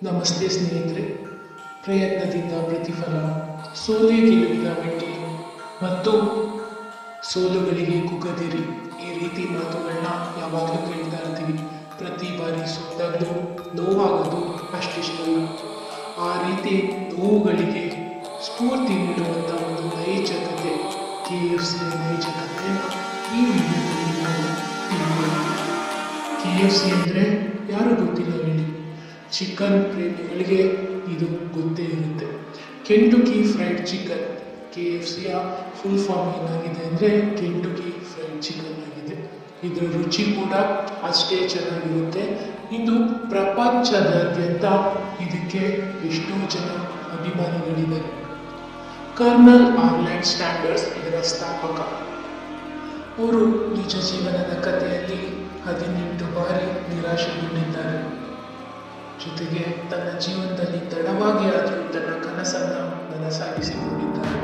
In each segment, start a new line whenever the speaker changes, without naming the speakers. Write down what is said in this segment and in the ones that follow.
ನಮಸ್ತೆ ಸ್ನೇಹಿತರೆ ಪ್ರಯತ್ನದಿಂದ ಪ್ರತಿಫಲ ಸೋಲೆ ಗೆಲುವಿನ ಮೆಟ್ಟಿಲು ಮತ್ತು ಸೋಲುಗಳಿಗೆ ಕುಗ್ಗದಿರಿ ಈ ರೀತಿ ಮಾತುಗಳನ್ನ ಯಾವಾಗಲೂ ಕೇಳ್ತಾ ಇರ್ತೀವಿ ಪ್ರತಿ ಬಾರಿ ಸೋತಾಗಲೂ ನೋವಾಗೋದು ಅಷ್ಟಿಷ್ಟಲ್ಲ ಆ ರೀತಿ ನೋವುಗಳಿಗೆ ಸ್ಫೂರ್ತಿ ನೀಡುವಂಥ ಒಂದು ನೈಜ ಕಥೆ ಕೆ ಎಫ್ ಸಿ ನೈಜ ಕಥೆಯನ್ನು ಈ ವಿಡಿಯೋದಲ್ಲಿ ನಾವು ತಿಳ್ಕೊಳ್ಳೋಣ ಕೆ ಎಫ್ ಸಿ ಅಂದರೆ ಯಾರು ಗೊತ್ತಿಲ್ಲ ಹೇಳಿ ಚಿಕನ್ ಪ್ರೇಮಿಗಳಿಗೆ ಇದು ಗೊತ್ತೇ ಇರುತ್ತೆ Kentucky fried chicken K F ಸಿಯ ಫುಲ್ ಫಾರ್ಮ್ ಏನಾಗಿದೆ ಅಂದರೆ ಕೆಂಟುಕಿ ಫ್ರೈಡ್ ಚಿಕನ್ ಆಗಿದೆ ಇದರ ರುಚಿ ಕೂಡ ಅಷ್ಟೇ ಚೆನ್ನಾಗಿರುತ್ತೆ ಇಂದು ಪ್ರಪಂಚದಾದ್ಯಂತ ಇದಕ್ಕೆ ಎಷ್ಟೋ ಜನ ಅಭಿಮಾನಿಗಳಿದ್ದಾರೆ ಕರ್ನಲ್ ಆರ್ಲ್ಯಾಂಡ್ ಸ್ಟ್ಯಾಂಡರ್ಸ್ ಇದರ ಸ್ಥಾಪಕ ಅವರು ನಿಜ ಜೀವನದ ಕಥೆಯಲ್ಲಿ ಹದಿನೆಂಟು ಬಾರಿ ನಿರಾಶೆಗೊಂಡಿದ್ದಾರೆ ಜೊತೆಗೆ ತನ್ನ ಜೀವನದಲ್ಲಿ ತಡವಾಗಿ ಆದರೂ ತನ್ನ ಕನಸನ್ನ ನನಸಾಗಿಸಿಕೊಂಡಿದ್ದಾರೆ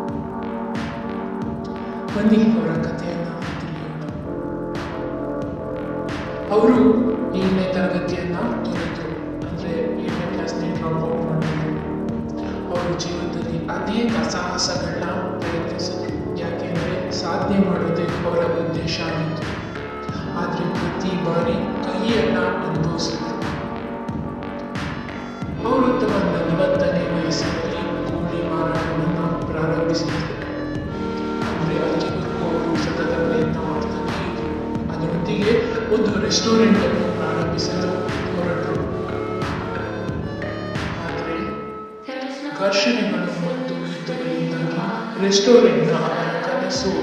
ಬನ್ನಿ ಅವರ ಕಥೆಯನ್ನ ತಿಳಿಯೋಣ ಅವರು ಏಳನೇ ತರಗತಿಯನ್ನ ತೊರೆದ್ರು ಅಂದ್ರೆ ಏಳನೇ ಕ್ಲಾಸ್ನೇ ಡ್ರಾಪ್ ಔಟ್ ಮಾಡಿದ್ರು ಅವರು ಜೀವನದಲ್ಲಿ ಅನೇಕ ಸಾಹಸಗಳನ್ನ ಪ್ರಯತ್ನಿಸಿದ್ರು ಯಾಕೆಂದ್ರೆ ಸಾಧನೆ ಮಾಡೋದೇ ಅವರ ಉದ್ದೇಶ ಆಗಿತ್ತು ಆದರೆ ಪ್ರತಿ ಬಾರಿ ಕೈಯನ್ನ ಅನುಭವಿಸಿದ್ರು ಅವರು ತಮ್ಮ ನಲವತ್ತನೇ ವಯಸ್ಸಿನಲ್ಲಿ ಕೋಳಿ ಮಾರಾಟವನ್ನು ಪ್ರಾರಂಭಿಸಿದರು ಅಂದರೆ ಅಲ್ಲಿವರೆಗೂ ಅವರು ಸತತ ಪ್ರಯತ್ನ ಮಾಡ್ತಾನೆ ಇದ್ರು ಅದರೊಂದಿಗೆ ಒಂದು ರೆಸ್ಟೋರೆಂಟ್ ಅನ್ನು ಪ್ರಾರಂಭಿಸಲು ಹೊರಟರು ಆದರೆ ಘರ್ಷಣೆಗಳು ಮತ್ತು ಯುದ್ಧಗಳಿಂದಾಗಿ ರೆಸ್ಟೋರೆಂಟ್ನ ಅವರ ಕನಸು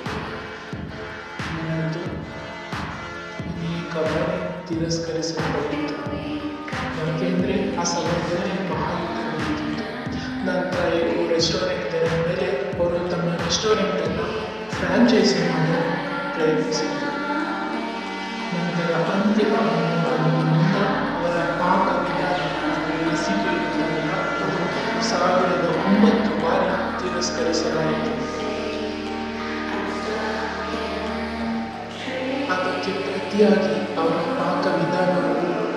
ಏನಾಯಿತು ಅನೇಕ ಬಾರಿ ತಿರಸ್ಕರಿಸಲ್ಪಟ್ಟಿತು ಯಾಕೆಂದರೆ ಆ ಸಮಯದಲ್ಲಿ ಮಹಾಯುದ್ಧ ನಡೀತಿತ್ತು ನಂತರ ಇವರು ರೆಸ್ಟೋರೆಂಟ್ ತೆರೆದ ಮೇಲೆ ಅವರು ತಮ್ಮ ರೆಸ್ಟೋರೆಂಟನ್ನು ಫ್ರಾಂಚೈಸಿ ಮಾಡಲು ಪ್ರಯತ್ನಿಸಿದರು ನಂತರ ಅಂತಿಮ ಹಂತದಿಂದ ಅವರ ಪಾಕ ವಿಧಾನಗಳನ್ನು ರೆಸಿಪಿಗಳನ್ನು ಸಾವಿರದ ಒಂಬತ್ತು ಬಾರಿ ತಿರಸ್ಕರಿಸಲಾಯಿತು ಅದಕ್ಕೆ ಪ್ರತಿಯಾಗಿ ಅವರ ಪಾಕ ವಿಧಾನವು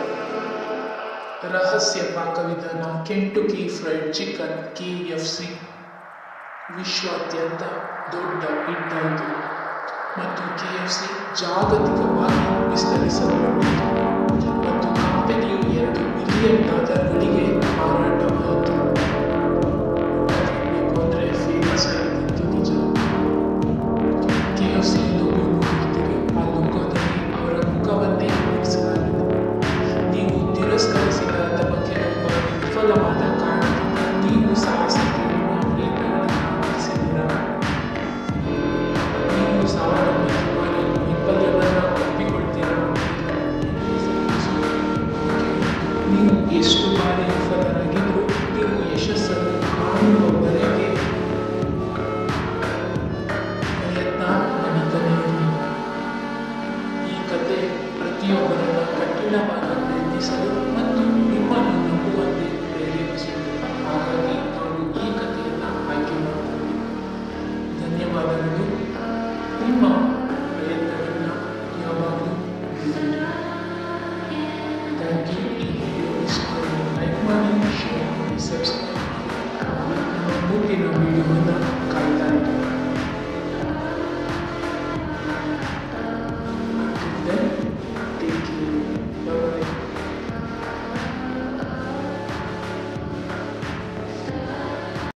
ರಹಸ್ಯ ಪಾಕವಿಧಾನ Kentucky fried chicken K F C ವಿಶ್ವಾದ್ಯಂತ ದೊಡ್ಡ ಹಿಟ್ಟಾಯಿತು ಮತ್ತು ಕೆ ಎಫ್ ಸಿ ಜಾಗತಿಕವಾಗಿ ವಿಸ್ತರಿಸಲ್ಪಟ್ಟಿತು ಮತ್ತು ಕಂಪನಿಯು ಎರಡು ಮಿಲಿಯನ್ ಡಾಲರ್ಗಳಿಗೆ ಮಾರಾಟವಾಯಿತು ಬೇಕು ಅಂದರೆ ಫೇಮಸ್ ಆಗಿದ್ದು ನಿಜ ಕೆ ಎಫ್ ಸಿ ಲೋಗೋ ನೋಡಿರ್ತೀರಿ ಆ ಲೋಗೋದಲ್ಲಿ ಅವರ ಮುಖವನ್ನೇ ಇರಿಸಲಾಗಿದೆ ನೀವು ತಿರಸ್ಕರಿಸಿದ ಅಥವಾ ಕೆಲವೊಬ್ಬ ವಿಫಲವಾದ ಕಾರಣದಿಂದ ನೀವು ಸಾಹಸತೆಯನ್ನು ನಿರ್ಣಯಗಳಿಸಿದ್ದೀರಾ ನೀವು ಸಾವಿರ ಬಾರಿ ವೈಫಲ್ಯವನ್ನು ಒಪ್ಪಿಕೊಳ್ತೀರಾ ನೀವು ಎಷ್ಟು ಬಾರಿ ವಿಫಲರಾಗಿದ್ದರೂ ನೀವು ಯಶಸ್ಸನ್ನು